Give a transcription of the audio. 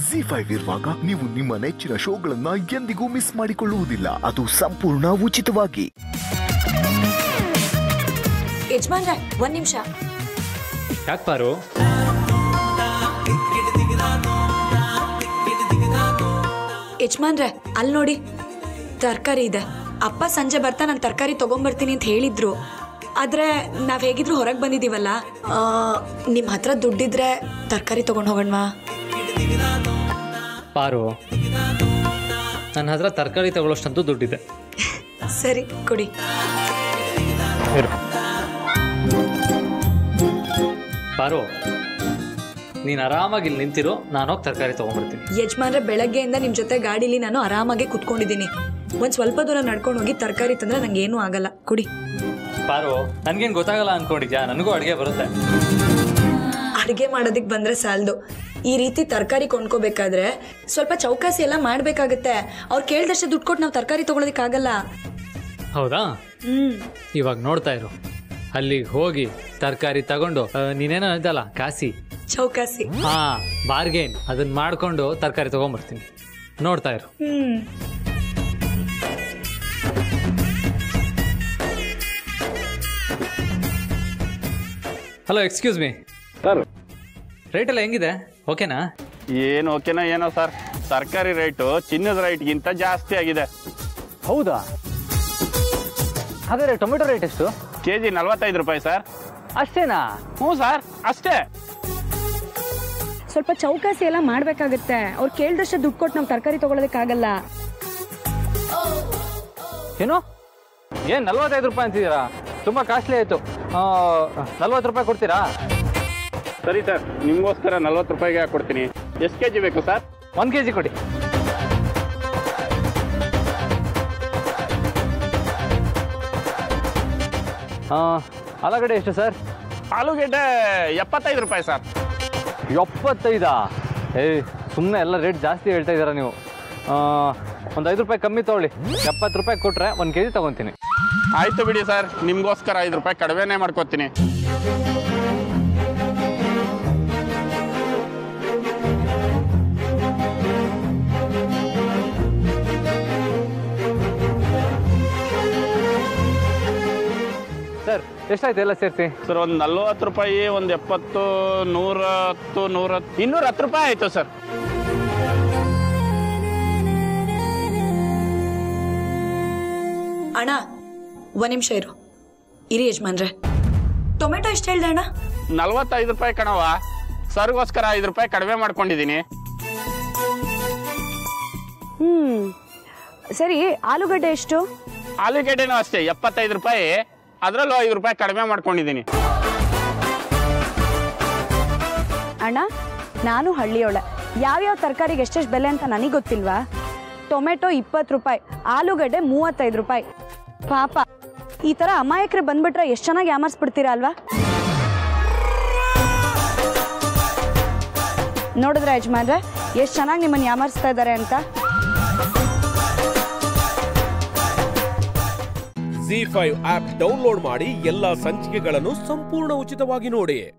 G five ಇರುವಾಗ ನೀವು ನಿಮ್ಮ ನೆಚ್ಚಿನ ಶೋಗಳನ್ನ ಎಂದಿಗೂ ಮಿಸ್ ಮಾಡಿಕೊಳ್ಳುವುದಿಲ್ಲ ಅದು ಸಂಪೂರ್ಣ ಉಚಿತವಾಗಿ ಯಜಮಾನ್ರೆ ಒಂದ್ ನಿಮಿಷ ಯಾಕೆ ಪಾರು ಯಜಮಾನ್ರೆ ಅಲ್ಲಿ ನೋಡಿ ತರಕಾರಿ ಇದೆ ಅಪ್ಪ ಸಂಜೆ ಬರ್ತಾ ನಾನು ತರಕಾರಿ ತಗೊಂಬರ್ತೀನಿ ಅಂತ ಹೇಳಿದ್ರು ಆದ್ರೆ ನಾವ್ ಹೇಗಿದ್ರು ಹೊರಗೆ ಬಂದಿದೀವಲ್ಲ ನಿಮ್ಮ ಹತ್ರ ದುಡ್ಡಿದ್ರೆ ತರಕಾರಿ ತಗೊಂಡು ಹೋಗೋಣವಾ ಪಾರು ನನ್ನ ಹತ್ರ ತರಕಾರಿ ತಗೊಳ್ಳೋಷ್ಟಂತೂ ದುಡ್ಡಿದೆ ಸರಿ ಕೊಡಿ ಇರು ಪಾರು ನೀನು ಆರಾಮಾಗಿ ಇಲ್ಲಿ ನಿಂತಿರು ನಾನು ಹೋಗಿ ತರಕಾರಿ ತೊಗೊಂಬರ್ತೀನಿ ಯಜಮಾನ್ರೆ ಬೆಳಗ್ಗೆಯಿಂದ ನಿಮ್ ಜೊತೆ ಗಾಡಿಲಿ ನಾನು ಆರಾಮಾಗಿ ಕುತ್ಕೊಂಡಿದ್ದೀನಿ ಒಂದ್ ಸ್ವಲ್ಪ ದೂರ ನಡ್ಕೊಂಡು ಹೋಗಿ ತರಕಾರಿ ತಂದ್ರೆ ನಂಗೆ ಏನೂ ಆಗಲ್ಲ ಕುಡಿ ಪಾರು ನನ್ಗೇನು ಗೊತ್ತಾಗಲ್ಲ ಅನ್ಕೊಂಡಿದ್ಯಾ ನನಗೂ ಅಡುಗೆ ಬರುತ್ತೆ ಅಡುಗೆ ಮಾಡೋದಕ್ಕೆ ಬಂದ್ರೆ ಸಾಲದು ಈ ರೀತಿ ತರಕಾರಿ ಕೊಂಡ್ಕೋಬೇಕಾದ್ರೆ ಸ್ವಲ್ಪ ಚೌಕಾಸಿ ಎಲ್ಲ ಮಾಡ್ಬೇಕಾಗತ್ತೆ ಅವ್ರು ಕೇಳ್ದಷ್ಟೇ ದುಡ್ಡು ಕೊಟ್ಟು ನಾವು ತರಕಾರಿ ತಗೊಳೋದಕ್ಕಾಗಲ್ಲ ಹೌದಾ ಹ್ಮ್ ಇವಾಗ ನೋಡ್ತಾ ಇರು ಅಲ್ಲಿಗೆ ಹೋಗಿ ತರಕಾರಿ ತಗೊಂಡು ಆ, ನೀನೇನೋ ಇದ್ದಲ್ಲ ಕಾಸಿ ಚೌಕಾಸಿ ಹಾ ಬಾರ್ಗೇನ್ ಅದನ್ನ ಮಾಡ್ಕೊಂಡು ತರಕಾರಿ ತಗೊಂಬರ್ತೀನಿ ನೋಡ್ತಾ ಇರು ಹ್ಮ್ hello excuse me sir rate ಎಲ್ಲ ಹೆಂಗಿದೆ ಓಕೆನಾ ಏನು ಓಕೆನೋ ಏನೋ ಸರ್ ತರಕಾರಿ ರೇಟು ಚಿನ್ನದ ರೇಟ್ಗಿಂತ ಜಾಸ್ತಿ ಆಗಿದೆ ಹೌದಾ ಹಾಗಾದ್ರೆ ಟೊಮೆಟೊ ರೇಟ್ ಎಷ್ಟು ಕೆ ಜಿ ನಲ್ವತ್ತೈದು ರೂಪಾಯಿ ಸರ್ ಅಷ್ಟೇನಾ ಹ್ಞೂ ಸರ್ ಅಷ್ಟೇ ಸ್ವಲ್ಪ ಚೌಕಾಸಿ ಎಲ್ಲ ಮಾಡ್ಬೇಕಾಗತ್ತೆ ಅವ್ರು ಕೇಳ್ದಷ್ಟೇ ದುಡ್ಡು ಕೊಟ್ಟು ನಾವು ತರಕಾರಿ ತಗೊಳೋದಕ್ಕಾಗಲ್ಲ ಏನು ಏನು ನಲ್ವತ್ತೈದು ರೂಪಾಯಿ ಅಂತಿದ್ದೀರಾ ತುಂಬ ಕಾಸ್ಟ್ಲಿ ಆಯಿತು ನಲ್ವತ್ತು ರೂಪಾಯಿ ಕೊಡ್ತೀರಾ ಸರಿ ಸರ್ ನಿಮಗೋಸ್ಕರ ನಲ್ವತ್ತು ರೂಪಾಯಿಗೆ ಕೊಡ್ತೀನಿ ಎಷ್ಟು ಕೆ ಜಿ ಬೇಕು ಸರ್ ಒಂದು ಕೆ ಜಿ ಕೊಡಿ ಆಲೂಗಡ್ಡೆ ಎಷ್ಟು ಸರ್ ಆಲೂಗೆಡ್ಡೆ ಎಪ್ಪತ್ತೈದು ರೂಪಾಯಿ ಸರ್ ಎಪ್ಪತ್ತೈದಾ ಏಯ್ ಸುಮ್ಮನೆ ಎಲ್ಲ ರೇಟ್ ಜಾಸ್ತಿ ಹೇಳ್ತಾ ಇದ್ದೀರಾ ನೀವು ಒಂದು ಐದು ರೂಪಾಯಿ ಕಮ್ಮಿ ತೊಗೊಳ್ಳಿ ಎಪ್ಪತ್ತು ರೂಪಾಯಿ ಕೊಟ್ಟರೆ ಒಂದು ಕೆ ಜಿ ತೊಗೊತೀನಿ ಆಯ್ತು ಬಿಡಿ ಸರ್ ನಿಮಗೋಸ್ಕರ ಐದು ರೂಪಾಯಿ ಕಡಿಮೆನೇ ಮಾಡ್ಕೊತೀನಿ ಸರ್ ಎಷ್ಟಾಯ್ತು ಎಲ್ಲ ಸೇರಿಸಿ ಸರ್ ಒಂದು ನಲ್ವತ್ತು ರೂಪಾಯಿ ಒಂದು ಎಪ್ಪತ್ತು ನೂರ ಹತ್ತು ನೂರ ಇನ್ನೂರ ಹತ್ತು ರೂಪಾಯಿ ಆಯಿತು ಸರ್ ಅಣ್ಣ ಒಂದ್ ನಿಮಿಷ ಇರು ಇರಿ ಯಜಮಾನ್ರೆ ಟೊಮೆಟೊ ಎಷ್ಟು ಹೇಳ್ದೆ ಅಣ್ಣ ನಲ್ವತ್ತೈದು ರೂಪಾಯಿ ಕಣವ ಸರ್ಗೋಸ್ಕರ ಐದು ರೂಪಾಯಿ ಕಡಿಮೆ ಮಾಡ್ಕೊಂಡಿದ್ದೀನಿ ಹ್ಮ್ ಸರಿ ಆಲೂಗಡ್ಡೆ ಎಷ್ಟು ಆಲೂಗೆಡ್ಡೆನೂ ಅಷ್ಟೇ ಎಪ್ಪತ್ತೈದು ರೂಪಾಯಿ ಅದರಲ್ಲೂ ಐದು ರೂಪಾಯಿ ಕಡಿಮೆ ಮಾಡ್ಕೊಂಡಿದ್ದೀನಿ ಅಣ್ಣ ನಾನು ಹಳ್ಳಿಯೊಳೆ ಯಾವ್ಯಾವ ತರಕಾರಿಗೆ ಎಷ್ಟೆಷ್ಟು ಬೆಲೆ ಅಂತ ನನಗೆ ಗೊತ್ತಿಲ್ವಾ ಟೊಮೆಟೊ ಇಪ್ಪತ್ತು ರೂಪಾಯಿ ಆಲೂಗಡ್ಡೆ ಮೂವತ್ತೈದು ರೂಪಾಯಿ ಪಾಪ ಈ ಥರ ಅಮಾಯಕರು ಬಂದ್ಬಿಟ್ರೆ ಎಷ್ಟು ಚೆನ್ನಾಗಿ ಯಾಮರ್ಸ್ಬಿಡ್ತೀರಾ ಅಲ್ವಾ ನೋಡಿದ್ರೆ ಯಜಮಾನ್ರೆ ಎಷ್ಟು ಚೆನ್ನಾಗಿ ನಿಮ್ಮನ್ನು ಯಾಮರ್ಸ್ತಾ ಇದ್ದಾರೆ ಅಂತ ಜಿ ಫೈವ್ ಆಪ್ ಡೌನ್ಲೋಡ್ ಮಾಡಿ ಎಲ್ಲಾ ಸಂಚಿಕೆಗಳನ್ನು ಸಂಪೂರ್ಣ ಉಚಿತವಾಗಿ ನೋಡಿ